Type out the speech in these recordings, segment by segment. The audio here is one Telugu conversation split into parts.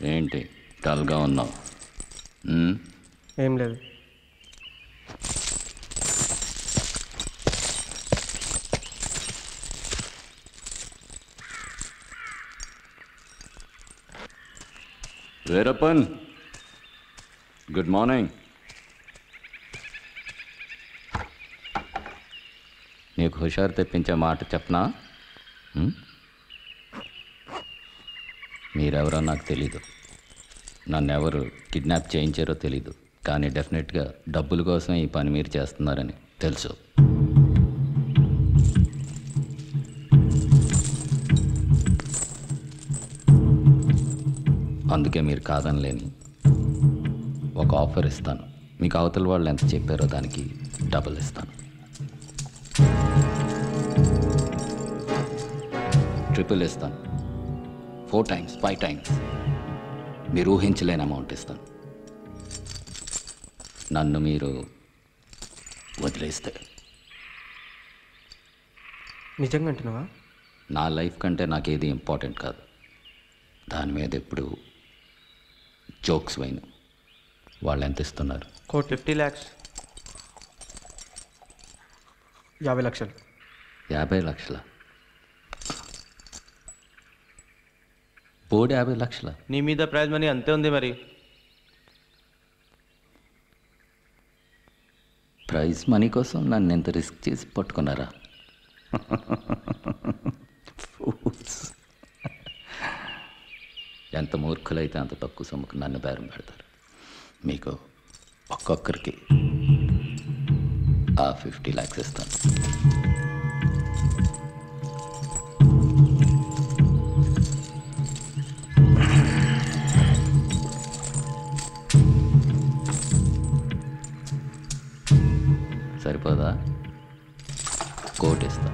ఏంటి డల్గా ఉన్నావు ఉమ్, ఏం లేదు వీరప్పన్ గుడ్ మార్నింగ్ నీకు హుషారు తెప్పించే మాట చెప్పనా ఉమ్? మీరెవరో నాకు తెలీదు నన్ను ఎవరు కిడ్నాప్ చేయించారో తెలీదు కానీ డెఫినెట్గా డబ్బుల కోసం ఈ పని మీరు చేస్తున్నారని తెలుసు అందుకే మీరు కాదనలేని ఒక ఆఫర్ ఇస్తాను మీకు అవతల వాళ్ళు ఎంత చెప్పారో దానికి డబుల్ ఇస్తాను ట్రిపుల్ ఇస్తాను ఫోర్ టైమ్స్ ఫైవ్ టైమ్స్ మీరు ఊహించలేని అమౌంట్ ఇస్తాను నన్ను మీరు వదిలేస్తే నిజంగా అంటున్నావా నా లైఫ్ కంటే నాకేది ఇంపార్టెంట్ కాదు దాని మీద ఎప్పుడు జోక్స్ వైన్ వాళ్ళు ఎంత ఇస్తున్నారు కోట్ ఫిఫ్టీ ల్యాక్స్ యాభై లక్షలు యాభై లక్షల బోర్డు యాభై లక్షల నీ మీద ప్రైజ్ మనీ అంతే ఉంది మరి ప్రైజ్ మనీ కోసం నన్ను ఎంత రిస్క్ చేసి పట్టుకున్నారా Fools. ఎంత మూర్ఖులైతే అంత తక్కువ సొమ్ముకు నన్ను బేరం పెడతారు మీకు ఒక్కొక్కరికి ఆ ఫిఫ్టీ ల్యాక్స్ ఇస్తాను సరిపోదా కోట్ ఇస్తా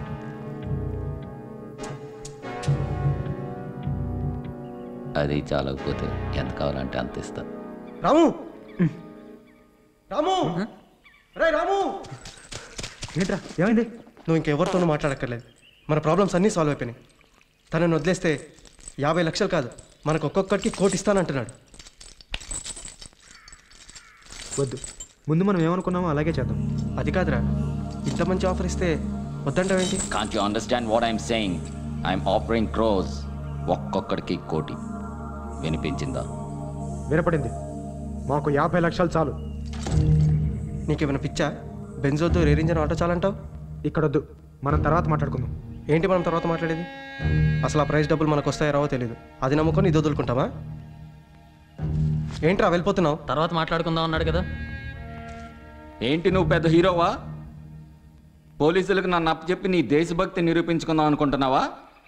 అది చాలకపోతే ఎంత కావాలంటే అంత ఇస్తా రాము రాము రే రాము ఏంట్రా ఏమైంది నువ్వు ఇంకెవరితోనూ మాట్లాడక్కర్లేదు మన ప్రాబ్లమ్స్ అన్నీ సాల్వ్ అయిపోయినాయి తనని వదిలేస్తే యాభై లక్షలు కాదు మనకు ఒక్కొక్కడికి కోటి ఇస్తానంటున్నాడు వద్దు ముందు మనం ఏమనుకున్నామో అలాగే చేద్దాం అది కాదురా ఇంత మంచి ఆఫర్ ఇస్తే వద్దంటావేంటి can't you understand what I'm saying I'm offering crores ఒక్కొక్కడికి కోటి వినిపించిందా వినపడింది మాకు యాభై లక్షలు చాలు నీకేమైనా పిచ్చా బెంజోతో రేరింజన్ ఆటో చాలంటావు ఇక్కడొద్దు మనం తర్వాత మాట్లాడుకుందాం ఏంటి మనం తర్వాత మాట్లాడేది అసలు ఆ ప్రైస్ డబ్బులు మనకు వస్తాయో రావో తెలియదు అది నమ్ముకొని ఇది వదులుకుంటామా ఏంట్రా వెళ్ళిపోతున్నావు తర్వాత మాట్లాడుకుందాం అన్నాడు కదా ఏంటి నువ్వు పెద్ద హీరోవా పోలీసులకు నన్ను అప్పచెప్పి నీ దేశభక్తి నిరూపించుకుందాం అనుకుంటున్నావా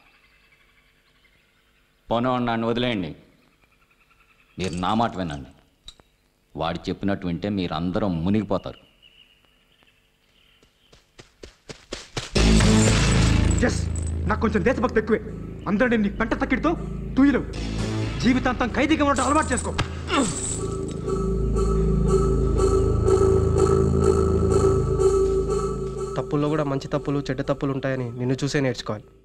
పోనో నన్ను వదిలేయండి మీరు నా మాట వినండి వాడు చెప్పినట్టు వింటే మీరు అందరూ మునిగిపోతారు ఎస్ నాకు కొంచెం దేశభక్తి ఎక్కువే అందరూ నేను నీ పెంట తక్కిడితో తూయలేవు జీవితాంతం ఖైదీగా ఉండటం అలవాటు చేసుకో తప్పుల్లో కూడా మంచి తప్పులు చెడ్డ తప్పులు ఉంటాయని నిన్ను చూసే నేర్చుకోవాలి